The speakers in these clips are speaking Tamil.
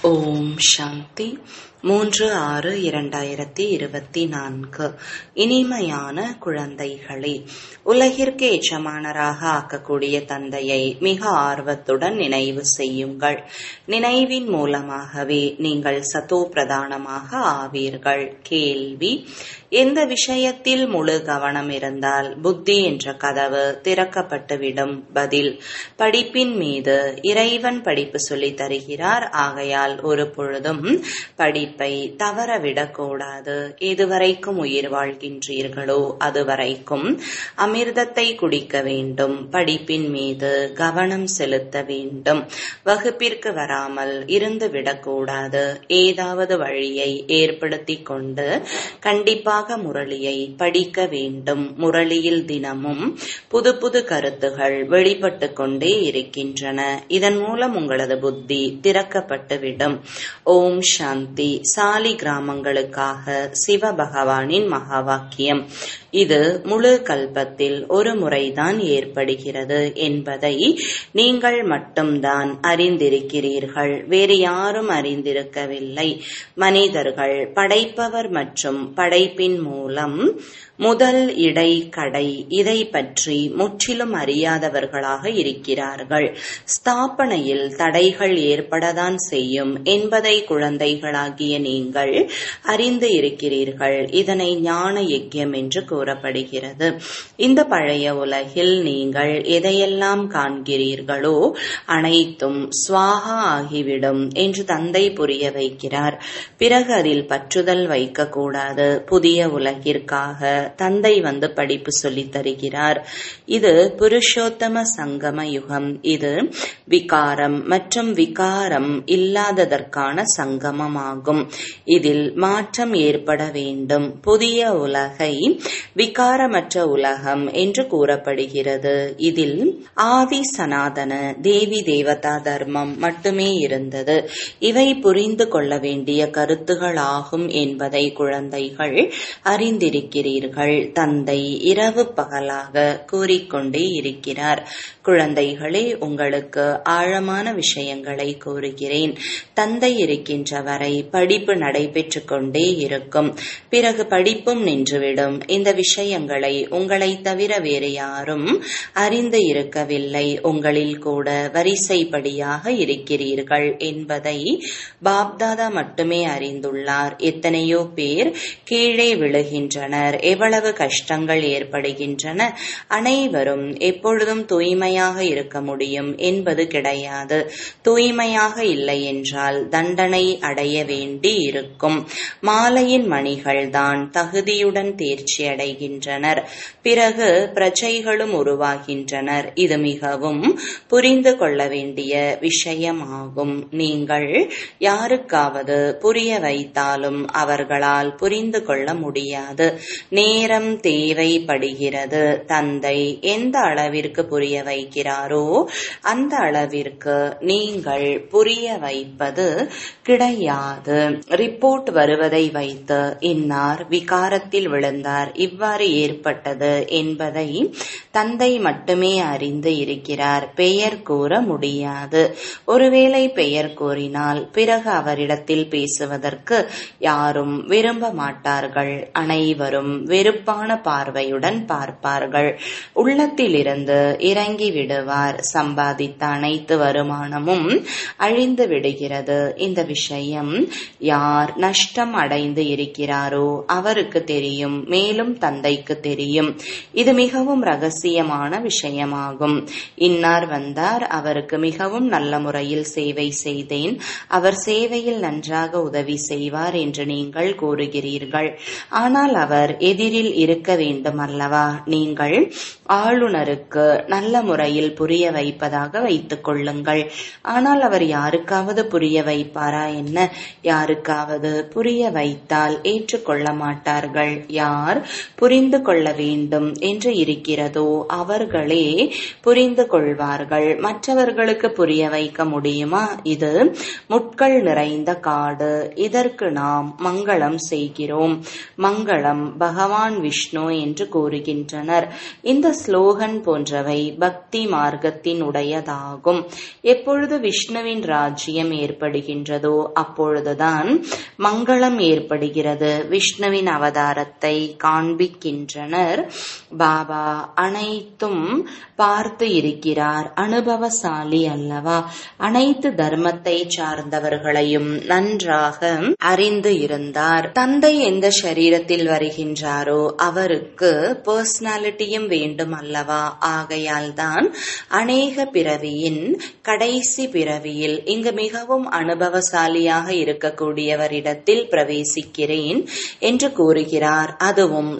ஓம் சாந்தி மூன்று ஆறு இரண்டாயிரத்தி இருபத்தி நான்கு இனிமையான குழந்தைகளே உலகிற்கு எஜமானராக ஆக்கக்கூடிய தந்தையை மிக ஆர்வத்துடன் நினைவு செய்யுங்கள் நினைவின் மூலமாகவே நீங்கள் சத்தோ பிரதானமாக ஆவீர்கள் கேள்வி எந்த விஷயத்தில் முழு கவனம் இருந்தால் புத்தி என்ற கதவு திறக்கப்பட்டுவிடும் பதில் படிப்பின் மீது இறைவன் படிப்பு சொல்லித் தருகிறார் ஆகையால் ஒரு பொழுதும் படிப்பை தவறவிடக்கூடாது எதுவரைக்கும் உயிர் வாழ்கின்றீர்களோ அதுவரைக்கும் அமிர்தத்தை குடிக்க வேண்டும் படிப்பின் மீது கவனம் செலுத்த வேண்டும் வகுப்பிற்கு வராமல் இருந்து விடக்கூடாது ஏதாவது வழியை ஏற்படுத்தி கொண்டு கண்டிப்பாக முரளியை படிக்க வேண்டும் முரளியில் தினமும் புது புது கருத்துகள் வெளிப்பட்டு கொண்டே இருக்கின்றன இதன் மூலம் உங்களது புத்தி திறக்கப்பட்டுவிடும் ஓம் சாந்தி சாலி கிராமங்களுக்காக சிவ பகவானின் மகா வாக்கியம் இது முழு கல்பத்தில் ஒரு முறைதான் ஏற்படுகிறது என்பதை நீங்கள் மட்டும்தான் அறிந்திருக்கிறீர்கள் வேறு யாரும் அறிந்திருக்கவில்லை மனிதர்கள் படைப்பவர் மற்றும் படைப்பின் மூலம் முதல் இடை கடை இதை பற்றி முற்றிலும் அறியாதவர்களாக இருக்கிறார்கள் ஸ்தாபனையில் தடைகள் ஏற்படதான் செய்யும் என்பதை குழந்தைகளாகிய நீங்கள் அறிந்து இருக்கிறீர்கள் இதனை ஞான யக்கியம் என்று கூறப்படுகிறது இந்த பழைய உலகில் நீங்கள் எதையெல்லாம் காண்கிறீர்களோ அனைத்தும் ஸ்வாகா ஆகிவிடும் என்று தந்தை புரிய வைக்கிறார் பிறகு அதில் பற்றுதல் வைக்கக்கூடாது புதிய உலகிற்காக தந்தை வந்து படிப்பு சொல்லித் தருகிறார் இது புருஷோத்தம சங்கம யுகம் இது விகாரம் மற்றும் விகாரம் இல்லாததற்கான சங்கமமாகும் இதில் மாற்றம் ஏற்பட வேண்டும் புதிய உலகை விகாரமற்ற உலகம் என்று கூறப்படுகிறது இதில் ஆதி சனாதன தேவி தேவதா தர்மம் மட்டுமே இருந்தது இவை புரிந்து கொள்ள வேண்டிய கருத்துகளாகும் என்பதை குழந்தைகள் அறிந்திருக்கிறீர்கள் தந்தை இரவு பகலாக கூறிக்கொண்டே இருக்கிறார் குழந்தைகளே உங்களுக்கு ஆழமான விஷயங்களை கூறுகிறேன் தந்தை இருக்கின்ற வரை படிப்பு நடைபெற்று கொண்டே இருக்கும் பிறகு படிப்பும் நின்றுவிடும் இந்த விஷயங்களை உங்களை தவிர வேறு யாரும் அறிந்து இருக்கவில்லை உங்களில் கூட வரிசைப்படியாக இருக்கிறீர்கள் என்பதை பாப்தாதா மட்டுமே அறிந்துள்ளார் எத்தனையோ பேர் கீழே விழுகின்றனர் எவ்வளவு கஷ்டங்கள் ஏற்படுகின்றன அனைவரும் எப்பொழுதும் தூய்மையாக இருக்க முடியும் என்பது கிடையாது தூய்மையாக இல்லை என்றால் தண்டனை அடைய வேண்டி இருக்கும் மாலையின் மணிகள் தான் தகுதியுடன் தேர்ச்சி அடைகின்றனர் பிறகு பிரஜைகளும் உருவாகின்றனர் இது மிகவும் புரிந்து கொள்ள வேண்டிய விஷயமாகும் நீங்கள் யாருக்காவது புரிய வைத்தாலும் அவர்களால் புரிந்து கொள்ள முடியாது நேரம் தேவைப்படுகிறது தந்தை எந்த அளவிற்கு புரிய வைக்கிறாரோ அந்த அளவிற்கு நீங்கள் புரிய வைப்பது கிடையாது ரிப்போர்ட் வருவதை வைத்து இன்னார் விகாரத்தில் விழுந்தார் இவ்வாறு ஏற்பட்டது என்பதை தந்தை மட்டுமே அறிந்து இருக்கிறார் பெயர் கூற முடியாது ஒருவேளை பெயர் கூறினால் பிறகு அவரிடத்தில் பேசுவதற்கு யாரும் விரும்ப மாட்டார்கள் அனைவரும் வெறுப்பான பார்வையுடன் பார்ப்பார்கள் உள்ளத்தில் இருந்து இறங்கி விடுவார் சம்பாதித்த அனைத்து வருமானமும் அழிந்து விடுகிறது இந்த விஷயம் யார் நஷ்டம் அடைந்து இருக்கிறாரோ அவருக்கு தெரியும் மேலும் தந்தைக்கு தெரியும் இது மிகவும் ரகசியமான விஷயமாகும் இன்னார் வந்தார் அவருக்கு மிகவும் நல்ல முறையில் சேவை செய்தேன் அவர் சேவையில் நன்றாக உதவி செய்வார் என்று நீங்கள் கூறுகிறீர்கள் ஆனால் அவர் எதிரில் இருக்க வேண்டும் அல்லவா நீங்கள் ஆளுநருக்கு நல்ல முறையில் புரிய வைப்பதாக வைத்துக் கொள்ளுங்கள் ஆனால் அவர் யாருக்காவது புரிய வைப்பாரா என்ன யாருக்காவது புரிய வைத்தால் ஏற்றுக்கொள்ள மாட்டார்கள் யார் புரிந்து கொள்ள வேண்டும் என்று இருக்கிறதோ அவர்களே புரிந்து கொள்வார்கள் மற்றவர்களுக்கு புரிய வைக்க முடியுமா இது முட்கள் நிறைந்த காடு இதற்கு நாம் மங்களம் செய்கிறோம் மங்களம் பகவான் விஷ்ணு என்று கூறுகின்றனர் இந்த ஸ்லோகன் போன்றவை பக்தி மார்க்கத்தின் உடையதாகும் எப்பொழுது விஷ்ணுவின் ராஜ்யம் ஏற்படுகின்றதோ அப்பொழுதுதான் மங்களம் ஏற்படுகிறது விஷ்ணுவின் அவதாரத்தை காண்பிக்கின்றனர் பாபா அனைத்தும் பார்த்து இருக்கிறார் அனுபவசாலி அல்லவா அனைத்து தர்மத்தை சார்ந்தவர்களையும் நன்றாக அறிந்து இருந்தார் தந்தை எந்த சரீரத்தில் வருகின்றாரோ அவருக்கு பர்சனாலிட்டியும் வேண்டும் அல்லவா ஆகையால் தான் அநேக பிறவியின் கடைசி பிறவியில் இங்கு மிகவும் அனுபவசாலியாக இருக்கக்கூடியவரிடத்தில் பிரவேசிக்கிறேன் என்று கூறுகிறார் அதுவும்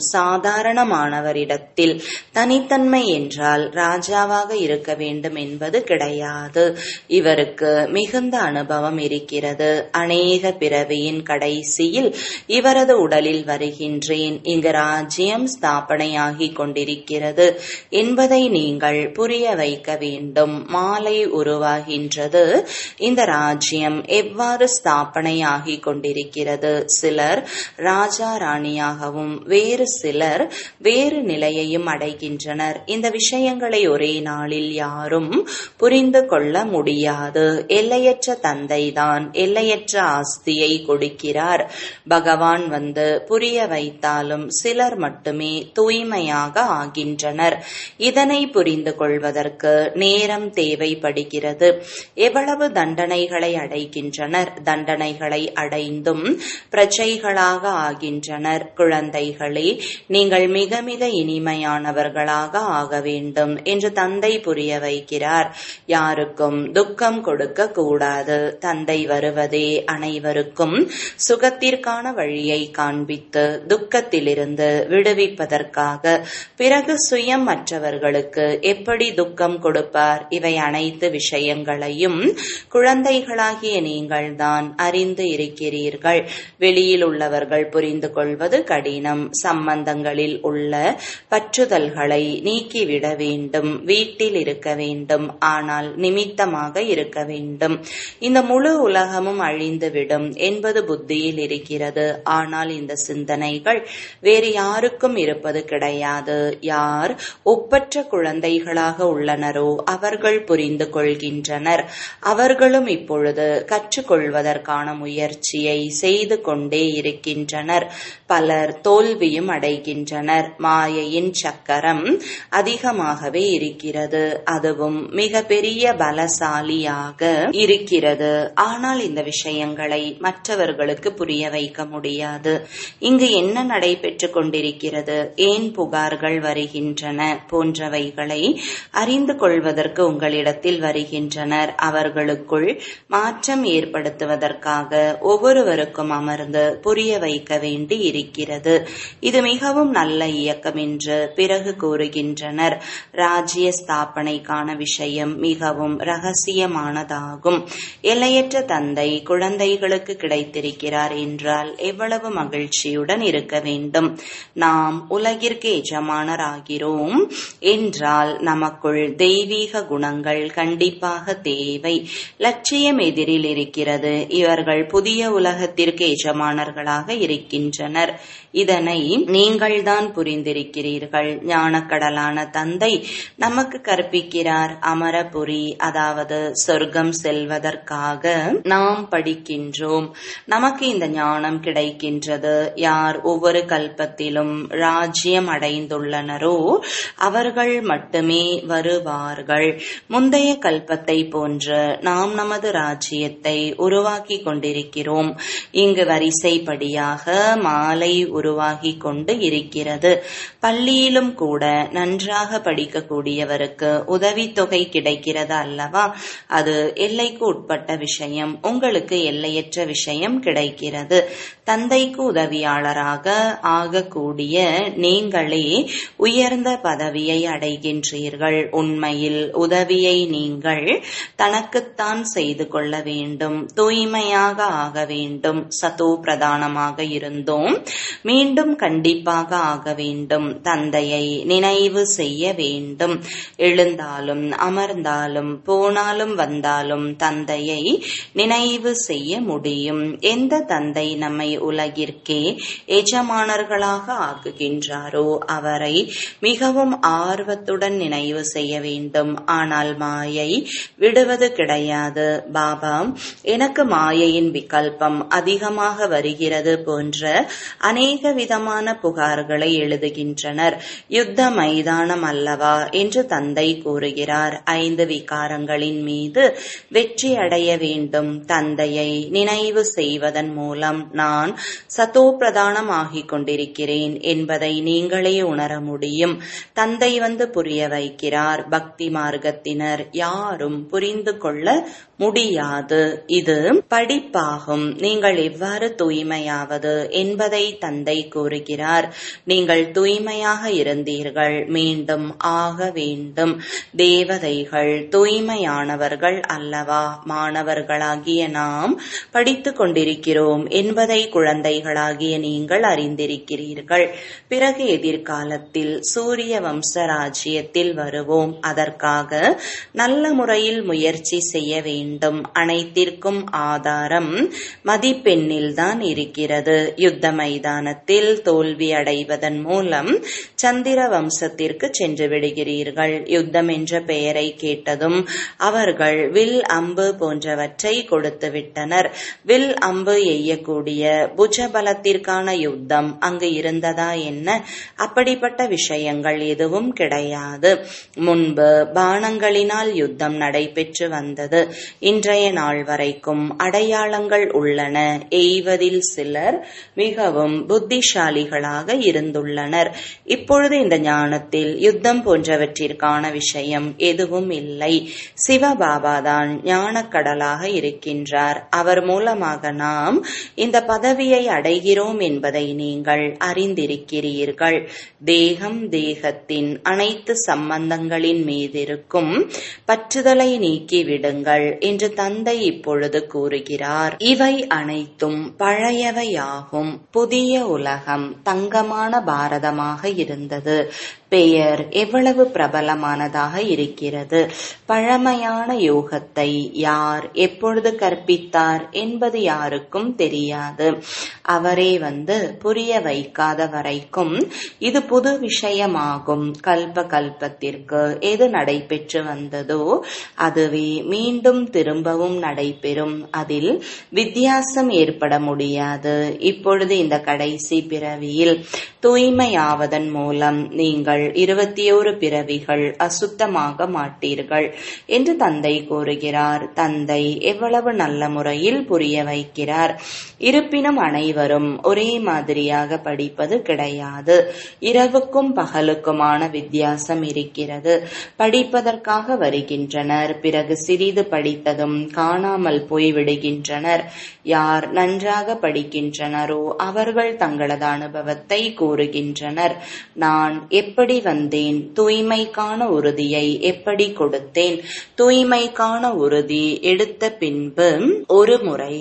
சாதாரணமானவரிடத்தில் தனித்தன்மை என்றால் ராஜாவாக இருக்க வேண்டும் என்பது கிடையாது இவருக்கு மிகுந்த அனுபவம் இருக்கிறது அநேக பிறவியின் கடைசியில் இவரது உடலில் வருகின்றேன் இங்கு ராஜ்யம் ஸ்தாபனையாகி கொண்டிருக்கிறது என்பதை நீங்கள் புரிய வைக்க வேண்டும் மாலை உருவாகின்றது இந்த ராஜ்யம் எவ்வாறு ஸ்தாபனையாகி கொண்டிருக்கிறது சிலர் ராஜா ராணியாகவும் வேறு சிலர் வேறு நிலையையும் அடைகின்றனர் இந்த விஷயங்களை ஒரே நாளில் யாரும் புரிந்து கொள்ள முடியாது எல்லையற்ற தந்தைதான் எல்லையற்ற ஆஸ்தியை கொடுக்கிறார் பகவான் வந்து புரிய வைத்தாலும் சிலர் மட்டுமே தூய்மையாக ஆகின்றனர் இதனை புரிந்து கொள்வதற்கு நேரம் தேவைப்படுகிறது எவ்வளவு தண்டனைகளை அடைகின்றனர் தண்டனைகளை அடைந்தும் பிரஜைகளாக ஆகின்றனர் குழந்தைகளே நீங்கள் மிக மிக இனிமையானவர்களாக ஆக வேண்டும் என்று தந்தை புரிய வைக்கிறார் யாருக்கும் துக்கம் கொடுக்க கூடாது தந்தை வருவதே அனைவருக்கும் சுகத்திற்கான வழியை காண்பித்து துக்கத்திலிருந்து விடுவிப்பதற்காக பிறகு சுயம் மற்றவர்களுக்கு எப்படி துக்கம் கொடுப்பார் இவை அனைத்து விஷயங்களையும் குழந்தைகளாகிய நீங்கள்தான் அறிந்து இருக்கிறீர்கள் வெளியில் உள்ளவர்கள் புரிந்து கொள்வது கடினம் சம்பந்தங்களில் உள்ள பற்றுதல்களை நீக்கிவிட வேண்டும் வீட்டில் இருக்க வேண்டும் ஆனால் நிமித்தமாக இருக்க வேண்டும் இந்த முழு உலகமும் அழிந்துவிடும் என்பது புத்தியில் இருக்கிறது ஆனால் இந்த சிந்தனைகள் வேறு யாருக்கும் இருப்பது கிடையாது யார் ஒப்பற்ற குழந்தைகளாக உள்ளனரோ அவர்கள் புரிந்து கொள்கின்றனர் அவர்களும் இப்பொழுது கற்றுக்கொள்வதற்கான முயற்சியை செய்து கொண்டே இருக்கின்றனர் பலர் தோல்வியும் அடைகின்றனர் மாயையின் சக்கரம் அதிகமாகவே இருக்கிறது அதுவும் மிக பெரிய பலசாலியாக இருக்கிறது ஆனால் இந்த விஷயங்களை மற்றவர்களுக்கு புரிய வைக்க முடியாது இங்கு என்ன நடைபெற்று கொண்டிருக்கிறது ஏன் புகார்கள் வருகின்றன போன்றவைகளை அறிந்து கொள்வதற்கு உங்களிடத்தில் வருகின்றனர் அவர்களுக்குள் மாற்றம் ஏற்படுத்துவதற்காக ஒவ்வொருவருக்கும் அமர்ந்து புரிய வைக்க வேண்டி இருக்கிறது இது மிகவும் நல்ல இயக்கம் என்று பிறகு கூறுகின்றனர் ராஜ்ய ஸ்தாபனைக்கான விஷயம் மிகவும் ரகசியமானதாகும் எல்லையற்ற தந்தை குழந்தைகளுக்கு கிடைத்திருக்கிறார் என்றால் எவ்வளவு மகிழ்ச்சியுடன் இருக்க வேண்டும் நாம் உலகிற்கு எஜமானராகிறோம் என்றால் நமக்குள் தெய்வீக குணங்கள் கண்டிப்பாக தேவை லட்சியம் எதிரில் இருக்கிறது இவர்கள் புதிய உலகத்திற்கு எஜமானர்களாக இருக்கின்றனர் இதனை நீங்கள்தான் புரிந்திருக்கிறீர்கள் ஞானக்கடலான தந்தை நமக்கு கற்பிக்கிறார் அமரபுரி அதாவது சொர்க்கம் செல்வதற்காக நாம் படிக்கின்றோம் நமக்கு இந்த ஞானம் கிடைக்கின்றது யார் ஒவ்வொரு கல்பத்திலும் ராஜ்யம் அடைந்துள்ளனரோ அவர்கள் மட்டுமே வருவார்கள் முந்தைய கல்பத்தை போன்று நாம் நமது ராஜ்யத்தை உருவாக்கி கொண்டிருக்கிறோம் இங்கு வரிசைப்படியாக மாலை உருவாகி கொண்டு இருக்கிறது பள்ளியிலும் கூட நன்றாக படிக்கக்கூடியவருக்கு உதவித்தொகை கிடைக்கிறது அல்லவா அது எல்லைக்கு உட்பட்ட விஷயம் உங்களுக்கு எல்லையற்ற விஷயம் கிடைக்கிறது தந்தைக்கு உதவியாளராக ஆகக்கூடிய நீங்களே உயர்ந்த பதவியை அடைகின்றீர்கள் உண்மையில் உதவியை நீங்கள் தனக்குத்தான் செய்து கொள்ள வேண்டும் தூய்மையாக ஆக வேண்டும் சதோ பிரதானமாக இருந்தோம் மீண்டும் கண்டிப்பாக ஆக வேண்டும் தந்தையை நினைவு செய்ய வேண்டும் எழுந்தாலும் அமர்ந்தாலும் போனாலும் வந்தாலும் தந்தையை நினைவு செய்ய முடியும் எந்த தந்தை நம்மை உலகிற்கே எஜமானர்களாக ஆக்குகின்றாரோ அவரை மிகவும் ஆர்வத்துடன் நினைவு செய்ய வேண்டும் ஆனால் மாயை விடுவது கிடையாது பாபா எனக்கு மாயையின் விகல்பம் அதிகமாக வருகிறது போன்ற அநேக விதமான புகார்களை எழுதுகின்றனர் யுத்த மைதானம் அல்லவா என்று தந்தை கூறுகிறார் ஐந்து விகாரங்களின் மீது வெற்றி அடைய வேண்டும் தந்தையை நினைவு செய்வதன் மூலம் நான் சதோ பிரதானம் ஆகிக் கொண்டிருக்கிறேன் என்பதை நீங்களே உணர முடியும் தந்தை வந்து புரிய வைக்கிறார் பக்தி மார்க்கத்தினர் யாரும் புரிந்து கொள்ள முடியாது இது படிப்பாகும் நீங்கள் எவ்வாறு தூய்மையாவது என்பதை தந்தை கூறுகிறார் நீங்கள் தூய்மையாக இருந்தீர்கள் மீண்டும் ஆக வேண்டும் தேவதைகள் தூய்மையானவர்கள் அல்லவா மாணவர்களாகிய நாம் படித்துக் கொண்டிருக்கிறோம் என்பதை குழந்தைகளாகிய நீங்கள் அறிந்திருக்கிறீர்கள் பிறகு எதிர்காலத்தில் சூரிய வம்ச ராஜ்யத்தில் வருவோம் அதற்காக நல்ல முறையில் முயற்சி செய்ய வேண்டும் அனைத்திற்கும் ஆதாரம் மதிப்பெண்ணில்தான் இருக்கிறது யுத்த மைதானத்தில் தோல்வி அடைவதன் மூலம் சந்திர வம்சத்திற்கு சென்று விடுகிறீர்கள் யுத்தம் என்ற பெயரை கேட்டதும் அவர்கள் வில் அம்பு போன்றவற்றை கொடுத்து விட்டனர் வில் அம்பு எய்யக்கூடிய புஜபலத்திற்கான யுத்தம் அங்கு இருந்ததா என்ன அப்படிப்பட்ட விஷயங்கள் எதுவும் கிடையாது முன்பு பானங்களினால் யுத்தம் நடைபெற்று வந்தது இன்றைய நாள் வரைக்கும் அடையாளங்கள் உள்ளன எய்வதில் சிலர் மிகவும் புத்திசாலிகளாக இருந்துள்ளனர் இப்பொழுது இந்த ஞானத்தில் யுத்தம் போன்றவற்றிற்கான விஷயம் எதுவும் இல்லை சிவபாபாதான் ஞானக்கடலாக இருக்கின்றார் அவர் மூலமாக நாம் இந்த பதவியை அடைகிறோம் என்பதை நீங்கள் அறிந்திருக்கிறீர்கள் தேகம் தேகத்தின் அனைத்து சம்பந்தங்களின் மீதிருக்கும் பற்றுதலை நீக்கி விடுங்கள் என்று தந்தை இப்பொழுது கூறுகிறார் இவை அனைத்தும் பழையவையாகும் புதிய உலகம் தங்கமான பாரதமாக இருந்தது பெயர் எவ்வளவு பிரபலமானதாக இருக்கிறது பழமையான யோகத்தை யார் எப்பொழுது கற்பித்தார் என்பது யாருக்கும் தெரியாது அவரே வந்து புரிய வைக்காத வரைக்கும் இது புது விஷயமாகும் கல்ப கல்பத்திற்கு எது நடைபெற்று வந்ததோ அதுவே மீண்டும் திரும்பவும் நடைபெறும் அதில் வித்தியாசம் ஏற்பட முடியாது இப்பொழுது இந்த கடைசி பிறவியில் தூய்மையாவதன் மூலம் நீங்கள் இருபத்தி ஓரு பிறவிகள் அசுத்தமாக மாட்டீர்கள் என்று தந்தை கூறுகிறார் தந்தை எவ்வளவு நல்ல முறையில் புரிய வைக்கிறார் இருப்பினும் அனைவரும் ஒரே மாதிரியாக படிப்பது கிடையாது இரவுக்கும் பகலுக்குமான வித்தியாசம் இருக்கிறது படிப்பதற்காக வருகின்றனர் பிறகு சிறிது படித்ததும் காணாமல் போய்விடுகின்றனர் யார் நன்றாக படிக்கின்றனரோ அவர்கள் தங்களது அனுபவத்தை கூறுகின்றனர் நான் எப்படி வந்தேன் தூய்மைக்கான உறுதியை எப்படி கொடுத்தேன் தூய்மைக்கான உறுதி எடுத்த பின்பு ஒரு முறை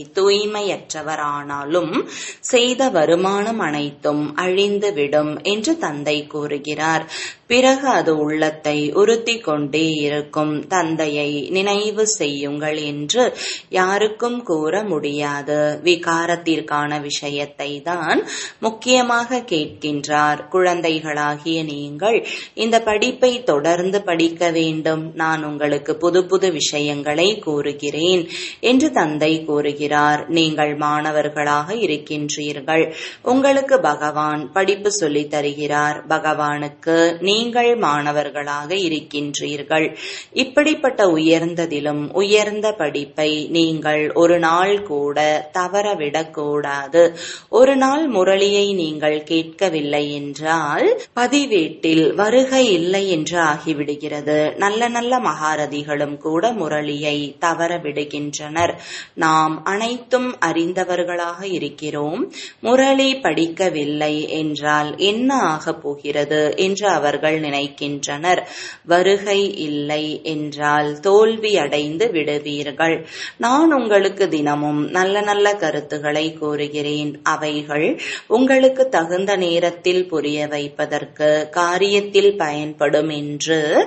தூய்மையற்றவரானாலும் செய்த வருமானம் அனைத்தும் அழிந்துவிடும் என்று தந்தை கூறுகிறார் பிறகு அது உள்ளத்தை உறுத்தி கொண்டே இருக்கும் தந்தையை நினைவு செய்யுங்கள் என்று யாருக்கும் கூற முடியாது விகாரத்திற்கான விஷயத்தை தான் முக்கியமாக கேட்கின்றார் குழந்தைகளாகிய நீங்கள் இந்த படிப்பை தொடர்ந்து படிக்க வேண்டும் நான் உங்களுக்கு புது புது விஷயங்களை கூறுகிறேன் என்று தந்தை கூறுகிறார் நீங்கள் மாணவர்களாக இருக்கின்றீர்கள் உங்களுக்கு பகவான் படிப்பு சொல்லித் தருகிறார் பகவானுக்கு நீங்கள் மாணவர்களாக இருக்கின்றீர்கள் இப்படிப்பட்ட உயர்ந்ததிலும் உயர்ந்த படிப்பை நீங்கள் ஒரு நாள் கூட தவறவிடக் கூடாது ஒரு நாள் முரளியை நீங்கள் கேட்கவில்லை என்றால் பதிவேட்டில் வருகை இல்லை என்று ஆகிவிடுகிறது நல்ல நல்ல மகாரதிகளும் கூட முரளியை தவற விடுகின்றனர் நாம் அனைத்தும் அறிந்தவர்களாக இருக்கிறோம் முரளி படிக்கவில்லை என்றால் என்ன ஆகப் போகிறது என்று அவர்கள் நினைக்கின்றனர் வருகை இல்லை என்றால் தோல்வி அடைந்து விடுவீர்கள் நான் உங்களுக்கு தினமும் நல்ல நல்ல கருத்துக்களை கூறுகிறேன் அவைகள் உங்களுக்கு தகுந்த நேரத்தில் புரிய வைப்பதற்கு காரியத்தில் பயன்படும் என்று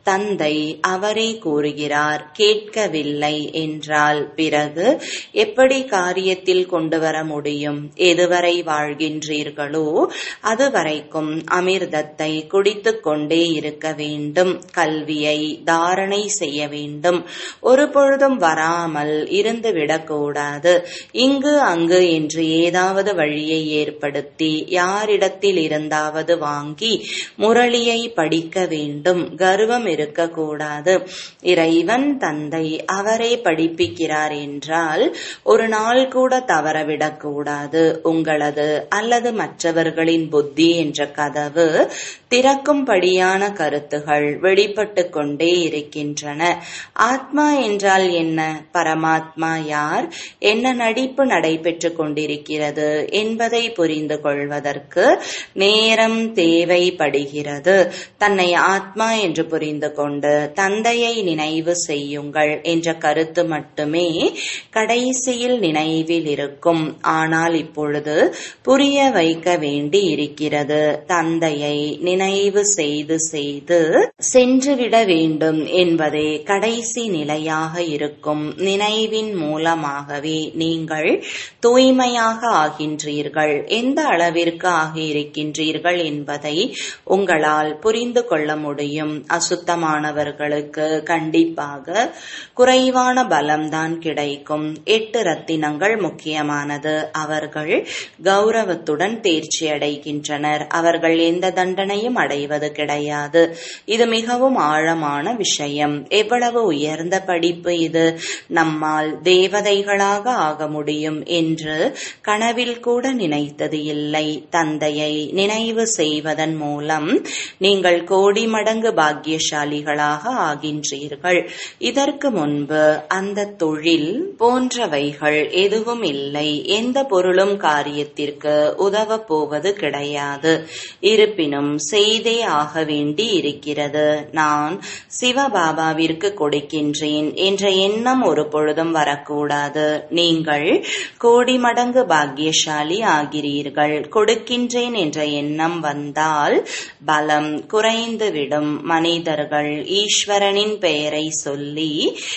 தந்தை அவரே கூறுகிறார் கேட்கவில்லை என்றால் பிறகு எப்படி காரியத்தில் கொண்டு வர முடியும் எதுவரை வாழ்கின்றீர்களோ அதுவரைக்கும் அமிர்தத்தை குடித்துக் கொண்டே இருக்க வேண்டும் கல்வியை தாரணை செய்ய வேண்டும் ஒரு பொழுதும் வராமல் இருந்து விடக்கூடாது இங்கு அங்கு என்று ஏதாவது வழியை ஏற்படுத்தி யாரிடத்தில் இருந்தாவது வாங்கி முரளியை படிக்க வேண்டும் கர்வம் இருக்கக்கூடாது இறைவன் தந்தை அவரே படிப்பிக்கிறார் என்றால் ஒரு நாள் கூட தவறவிடக்கூடாது உங்களது அல்லது மற்றவர்களின் புத்தி என்ற கதவு திறக்கும்படியான கருத்துகள் வெளிப்பட்டு கொண்டே இருக்கின்றன ஆத்மா என்றால் என்ன பரமாத்மா யார் என்ன நடிப்பு நடைபெற்று கொண்டிருக்கிறது என்பதை புரிந்து கொள்வதற்கு நேரம் தேவைப்படுகிறது தன்னை ஆத்மா என்று புரிந்து கொண்டு தந்தையை நினைவு செய்யுங்கள் என்ற கருத்து மட்டுமே கடைசியில் நினைவில் இருக்கும் ஆனால் இப்பொழுது புரிய வைக்க வேண்டி இருக்கிறது தந்தையை நினைவு செய்து செய்து சென்றுவிட வேண்டும் என்பதே கடைசி நிலையாக இருக்கும் நினைவின் மூலமாகவே நீங்கள் தூய்மையாக ஆகின்றீர்கள் எந்த அளவிற்கு ஆகியிருக்கின்றீர்கள் என்பதை உங்களால் புரிந்து கொள்ள முடியும் அசுத்தமானவர்களுக்கு கண்டிப்பாக குறைவான பலம்தான் கிடைக்கும் எட்டு ரத்தினங்கள் முக்கியமானது அவர்கள் கௌரவத்துடன் தேர்ச்சி அடைகின்றனர் அவர்கள் எந்த தண்டனையும் அடைவது கிடையாது இது மிகவும் ஆழமான விஷயம் எவ்வளவு உயர்ந்த படிப்பு இது நம்மால் தேவதைகளாக ஆக முடியும் என்று கனவில் கூட நினைத்தது இல்லை தந்தையை நினைவு செய்வதன் மூலம் நீங்கள் கோடி மடங்கு பாக்கியசாலிகளாக ஆகின்றீர்கள் இதற்கு முன்பு அந்த தொழில் போன்றவைகள் எதுவும் இல்லை எந்த பொருளும் காரியத்திற்கு உதவ போவது கிடையாது இருப்பினும் செய்தே ஆக வேண்டி இருக்கிறது நான் சிவபாபாவிற்கு கொடுக்கின்றேன் என்ற எண்ணம் ஒரு பொழுதும் வரக்கூடாது நீங்கள் கோடி மடங்கு பாக்கியசாலி ஆகிறீர்கள் கொடுக்கின்றேன் என்ற எண்ணம் வந்தால் பலம் குறைந்துவிடும் மனிதர்கள் ஈஸ்வரனின் பெயரை சொல்லி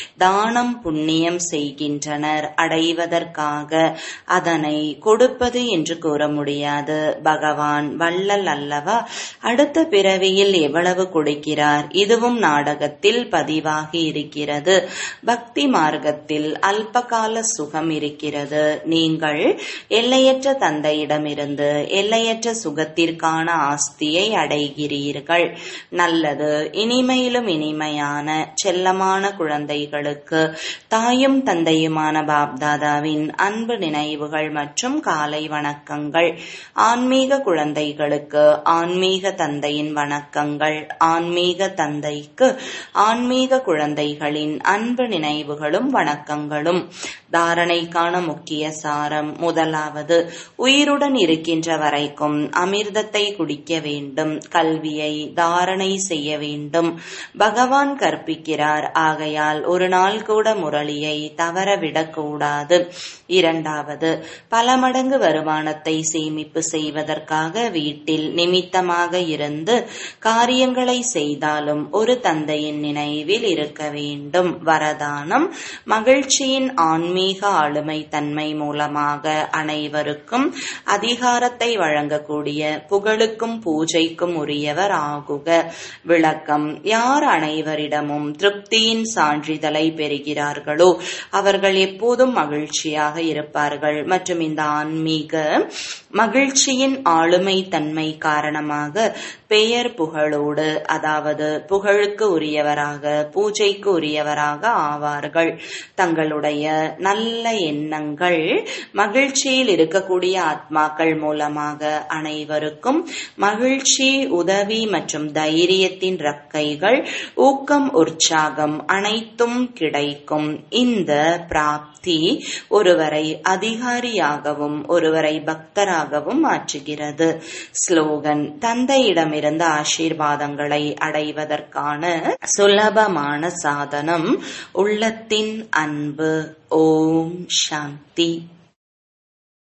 தானம் புண்ணியம் செய்கின்றனர் அடைவதற்காக அதனை கொடுப்பது என்று கூற முடியாது பகவான் வள்ளல் அல்லவா அடுத்த பிறவியில் எவ்வளவு கொடுக்கிறார் இதுவும் நாடகத்தில் பதிவாகி இருக்கிறது பக்தி மார்க்கத்தில் அல்பகால சுகம் இருக்கிறது நீங்கள் எல்லையற்ற தந்தையிடமிருந்து எல்லையற்ற சுகத்திற்கான ஆஸ்தியை அடைகிறீர்கள் நல்லது இனிமையிலும் இனிமையான செல்லமான குழந்தைகளுக்கு தாயும் தந்தையுமான பாப்தாதாவின் அன்பு நினைவுகள் மற்றும் காலை வணக்கங்கள் ஆன்மீக குழந்தைகளுக்கு ஆன்மீக தந்தையின் வணக்கங்கள் ஆன்மீக தந்தைக்கு ஆன்மீக குழந்தைகளின் அன்பு நினைவுகளும் வணக்கங்களும் தாரணைக்கான முக்கிய சாரம் முதலாவது உயிருடன் இருக்கின்ற வரைக்கும் அமிர்தத்தை குடிக்க வேண்டும் கல்வியை தாரணை செய்ய வேண்டும் பகவான் கற்பிக்கிறார் ஆகையால் ஒரு நாள் கூட முரளியை தவறவிடக்கூடாது இரண்டாவது பல மடங்கு வருமானத்தை சேமிப்பு செய்வதற்காக வீட்டில் நிமித்தமாக இருந்து காரியங்களை செய்தாலும் ஒரு தந்தையின் நினைவில் இருக்க வேண்டும் வரதானம் மகிழ்ச்சியின் ஆன்மீக ஆளுமை தன்மை மூலமாக அனைவருக்கும் அதிகாரத்தை வழங்கக்கூடிய புகழுக்கும் பூஜைக்கும் உரியவர் ஆகுக விளக்கம் யார் அனைவரிடமும் திருப்தியின் சான்றிதழை பெறுகிறார்களோ அவர்கள் எப்போதும் மகிழ்ச்சியாக இருப்பார்கள் மற்றும் இந்த ஆன்மீக மகிழ்ச்சியின் ஆளுமை தன்மை காரணமாக பெயர் புகழோடு அதாவது புகழுக்கு உரியவராக பூஜைக்கு உரியவராக ஆவார்கள் தங்களுடைய நல்ல எண்ணங்கள் மகிழ்ச்சியில் இருக்கக்கூடிய ஆத்மாக்கள் மூலமாக அனைவருக்கும் மகிழ்ச்சி உதவி மற்றும் தைரியத்தின் ரக்கைகள் ஊக்கம் உற்சாகம் அனைத்தும் கிடைக்கும் இந்த பிராப்தி ஒருவரை அதிகாரியாகவும் ஒருவரை பக்தராகவும் மாற்றுகிறது ஸ்லோகன் தந்தையிடமிருந்து ஆசீர்வாதங்களை அடைவதற்கான சுலபமான சாதனம் உள்ளத்தின் அன்பு ஓம் சாந்தி